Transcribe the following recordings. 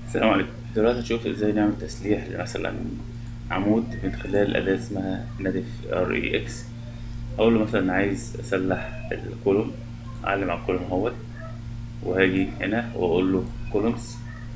السلام عليكم دلوقتي هنشوف ازاي نعمل تسليح مثلا عمود من خلال أداة اسمها نادف ار اي اكس اقول له مثلا عايز اسلح الكولوم اعلم على الكولوم اهوت وهاجي هنا واقول له كولومز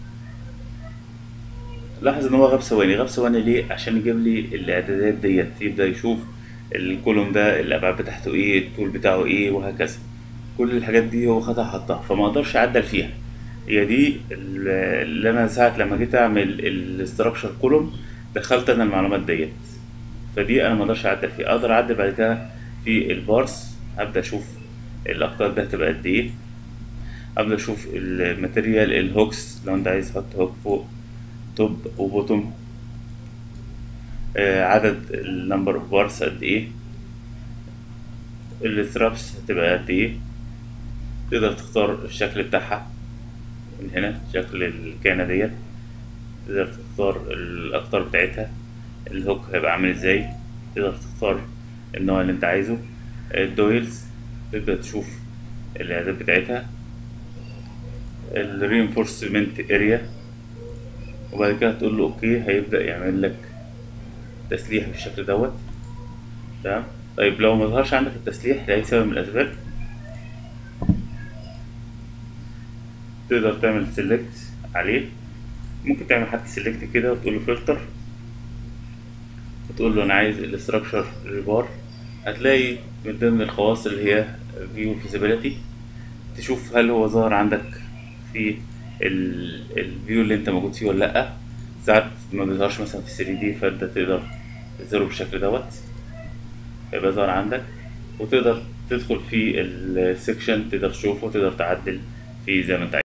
لاحظ ان هو غاب ثواني غاب ثواني ليه عشان يجيب لي الاعدادات ديت يبدا يشوف الكولوم ده الابعاد بتاعته ايه الطول بتاعه ايه وهكذا كل الحاجات دي هو خدها حطها فما اقدرش اعدل فيها هي دي اللي انا ساعة لما جيت اعمل الاستراكشر كولوم دخلت انا المعلومات ديت فدي انا ما اقدرش اعدل فيها اقدر اعدل بعد كده في البارس ابدا اشوف الاقطار ده هتبقى قد ايه ابدا اشوف الماتيريال الهوكس لو انت عايز تحط هوك فوق توب وبوتوم آه عدد النمبر اوف بارس قد ايه السترابس هتبقى قد ايه تقدر تختار الشكل بتاعها من هنا شكل الكانة ديت تقدر تختار الأقطار بتاعتها الهوك هيبقى عامل ازاي تقدر تختار النوع اللي انت عايزه الدويلز تبدأ تشوف الإعداد بتاعتها الرينفورسمنت اريا وبعد كده تقول له اوكي هيبدأ يعمل لك تسليح بالشكل دوت تمام طيب لو ما ظهرش عندك التسليح لأي سبب من الأسباب تقدر تعمل سيلكت عليه ممكن تعمل حتى سيلكت كده وتقول له فلتر وتقول له انا عايز الاستراكشر ريبار هتلاقي من ضمن الخواص اللي هي فيو فيزيبيليتي تشوف هل هو ظاهر عندك في الفيو اللي انت موجود فيه ولا لا ساعات ما بيظهرش مثلا في 3 دي فانت تقدر تظهره بالشكل دوت هيبقى ظاهر عندك وتقدر تدخل في السكشن تقدر تشوفه تقدر تعدل فيه زي ما انت عايز